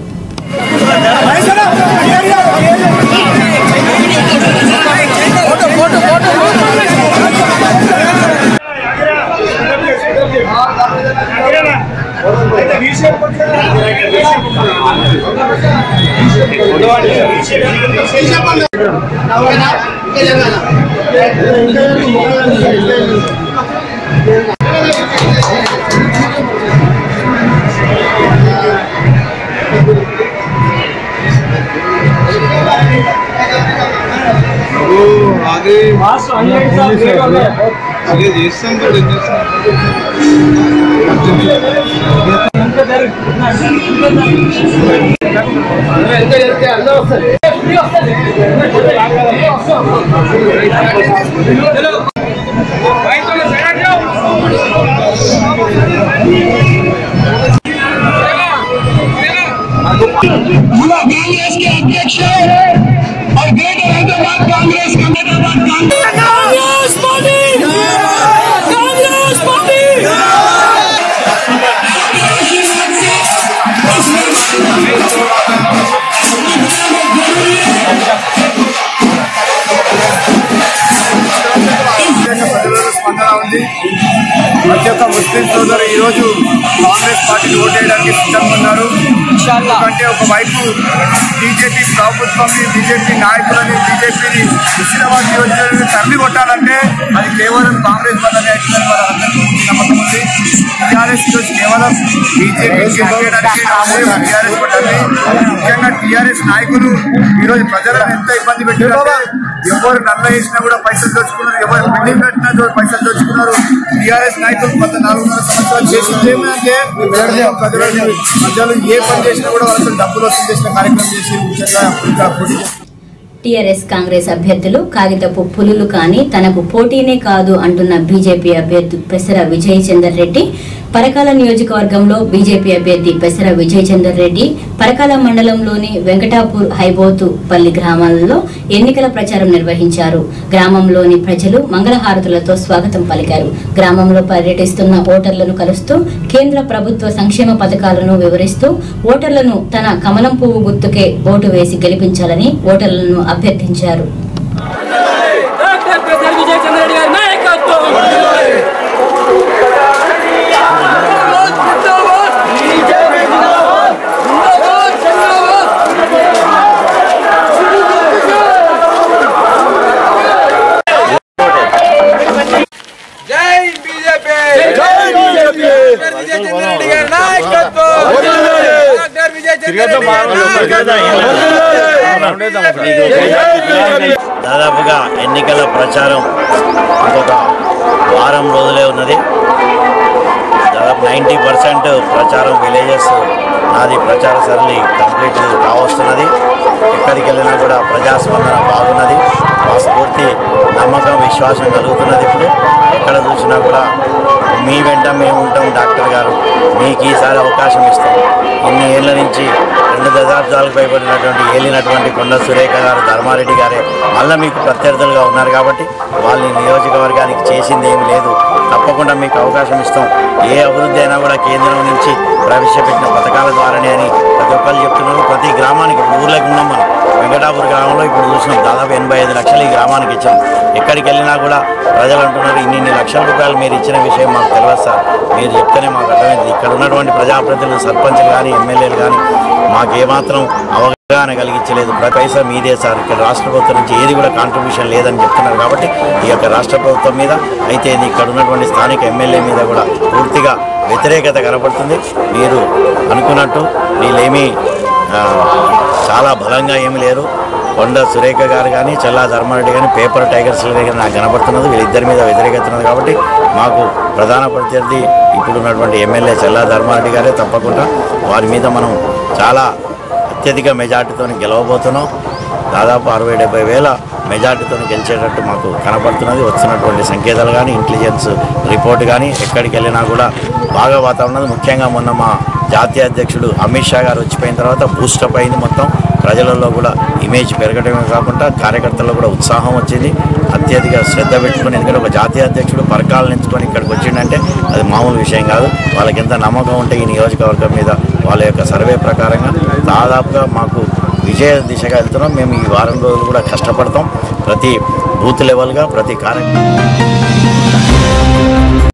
आगे आगे చేస్తాం కూడా ఏం कांग्रेस के अध्यक्ष और ग्रेटर हैदराबाद कांग्रेस का कांग्रेस पार्टी कांग्रेस पार्टी ముస్లిం సోదరు ఈరోజు కాంగ్రెస్ పార్టీని ఓటేయడానికి సిద్ధంగా ఉన్నారు ఎందుకంటే ఒకవైపు బీజేపీ ప్రభుత్వంని బీజేపీ నాయకులని బీజేపీని హుస్నాబాద్ నియోజకవర్గాన్ని తరలి కొట్టాలంటే అది కేవలం కాంగ్రెస్ వల్లనే అవుతుందని వాళ్ళందరికీ పూర్తి నమ్మకం ఉంది టీఆర్ఎస్ ఈరోజు కేవలం బీజేపీ టీఆర్ఎస్ పట్టాలి ముఖ్యంగా టీఆర్ఎస్ నాయకులు ఈరోజు ప్రజలను ఎంత ఇబ్బంది పెట్టారు ఎవరు నల్ల వేసినా కూడా పైసలు దోచుకున్నారు ఎవరు బిల్డింగ్ కట్టినా కూడా పైసలు దోచుకున్నారు టీఆర్ఎస్ నాయకులు గత నాలుగున్నర సంవత్సరాలు చేసింది ఏమంటే ప్రజలు ప్రజలు ఏ పని చేసినా కూడా వాళ్ళతో డబ్బులు వసూలు చేసిన కార్యక్రమం చేసి ముఖ్యంగా ఇంకా పోటీ చేస్తున్నారు. టీఆర్ఎస్ కాంగ్రెస్ అభ్యర్థులు కాగితపు పులులు కానీ తనకు పోటీనే కాదు అంటున్న బీజేపీ అభ్యర్థి పెసర విజయ్ చందర్ రెడ్డి పరకాల నియోజకవర్గంలో బీజేపీ అభ్యర్థి పెసర విజయ్ చందర్ రెడ్డి పరకాల మండలంలోని వెంకటాపూర్ హైబోతుపల్లి గ్రామాలలో ఎన్నికల ప్రచారం నిర్వహించారు గ్రామంలోని ప్రజలు మంగళహారతులతో స్వాగతం పలికారు గ్రామంలో పర్యటిస్తున్న ఓటర్లను కలుస్తూ కేంద్ర ప్రభుత్వ సంక్షేమ పథకాలను వివరిస్తూ ఓటర్లను తన కమలం పువ్వు గుర్తుకే ఓటు వేసి గెలిపించాలని ఓటర్లను అభ్యర్థించారు జై బీజేపీ జై బీజేపీ విజయ్ చంద్ర రెడ్డి గారి నాయకత్వం డాక్టర్ విజయ్ చంద్ర రెడ్డి గారి దాదాపుగా ఎన్నికల ప్రచారం ఇంకొక వారం రోజులే ఉన్నది దాదాపు నైంటీ పర్సెంట్ ప్రచారం విలేజెస్ నాది ప్రచార సరళి కంప్లీట్ కావస్తున్నది ఎక్కడికి వెళ్ళినా కూడా ప్రజాస్పందన బాగున్నది మా స్ఫూర్తి నమ్మకం విశ్వాసం కలుగుతున్నది ఇప్పుడు ఎక్కడ చూసినా కూడా మీ వెంట మేము ఉంటాం డాక్టర్ గారు మీకు ఈసారి అవకాశం ఇస్తాం ఇన్ని ఏళ్ల నుంచి రెండు దశాబ్దాలకు పైబడినటువంటి ఏలినటువంటి కొండ సురేఖ గారు ధర్మారెడ్డి గారే మళ్ళీ మీకు ప్రత్యర్థులుగా ఉన్నారు కాబట్టి వాళ్ళ నియోజకవర్గానికి చేసింది ఏమి లేదు తప్పకుండా మీకు అవకాశం ఇస్తాం ఏ అభివృద్ధి అయినా కూడా కేంద్రం నుంచి ప్రవేశపెట్టిన పథకాల ద్వారానే అని ప్రతి ఒక్కరు చెప్తున్నారు ప్రతి గ్రామానికి ఇప్పుడు ఊర్లోకి ఉన్నాం మనం వెంకటాపూర్ గ్రామంలో ఇప్పుడు చూసినాం దాదాపు ఎనభై ఐదు లక్షలు ఈ గ్రామానికి ఇచ్చాం ఎక్కడికి వెళ్ళినా కూడా ప్రజలు అంటున్నారు ఇన్ని ఇన్ని లక్షల రూపాయలు మీరు ఇచ్చిన విషయం మాకు తెలియదు సార్ మీరు చెప్తేనే మాకు అర్థమైంది ఇక్కడ ఉన్నటువంటి ప్రజాప్రతినిధులు సర్పంచ్లు కానీ ఎమ్మెల్యేలు కానీ మాకు ఏమాత్రం అవగాహన కలిగించలేదు ప్రతి పైసా మీదే సార్ ఇక్కడ రాష్ట్ర ప్రభుత్వం నుంచి ఏది కూడా కాంట్రిబ్యూషన్ లేదని చెప్తున్నారు కాబట్టి ఈ యొక్క రాష్ట్ర ప్రభుత్వం మీద అయితే ఇది ఇక్కడ ఉన్నటువంటి స్థానిక ఎమ్మెల్యే మీద కూడా పూర్తిగా వ్యతిరేకత కనబడుతుంది మీరు అనుకున్నట్టు వీళ్ళేమీ ఆ, చాలా బలంగా ఏమి లేరు కొండ సురేఖ గారు కానీ చల్లా ధర్మారెడ్డి కానీ పేపర్ టైగర్స్ కానీ నాకు కనబడుతున్నది వీళ్ళిద్దరి మీద వ్యతిరేకత ఉన్నది కాబట్టి మాకు ప్రధాన ప్రత్యర్థి ఇప్పుడు ఉన్నటువంటి ఎమ్మెల్యే చల్లా ధర్మారెడ్డి గారే తప్పకుండా వారి మీద మనం చాలా అత్యధిక మెజార్టీతో గెలవబోతున్నాం దాదాపు అరవై డెబ్బై వేల మెజార్టీతో గెలిచేటట్టు మాకు కనపడుతున్నది వచ్చినటువంటి సంకేతాలు కానీ ఇంటెలిజెన్స్ రిపోర్ట్ కానీ ఎక్కడికి వెళ్ళినా కూడా బాగా వాతావరణం ముఖ్యంగా మొన్న మా జాతీయ అధ్యక్షుడు అమిత్ షా గారు వచ్చిపోయిన తర్వాత బూస్టప్ అయింది మొత్తం ప్రజలలో కూడా ఇమేజ్ పెరగడమే కాకుండా కార్యకర్తల్లో కూడా ఉత్సాహం వచ్చింది అత్యధిక శ్రద్ధ పెట్టుకుని ఎందుకంటే ఒక జాతీయ అధ్యక్షుడు పరకాలను ఎంచుకొని ఇక్కడికి వచ్చిండంటే అది మామూలు విషయం కాదు వాళ్ళకి ఎంత నమ్మకం ఉంటే ఈ నియోజకవర్గం మీద వాళ్ళ యొక్క సర్వే ప్రకారంగా దాదాపుగా మాకు విజయ దిశగా వెళ్తున్నాం మేము ఈ వారం రోజులు కూడా కష్టపడతాం ప్రతి బూత్ లెవెల్గా ప్రతి కార్యక్రమం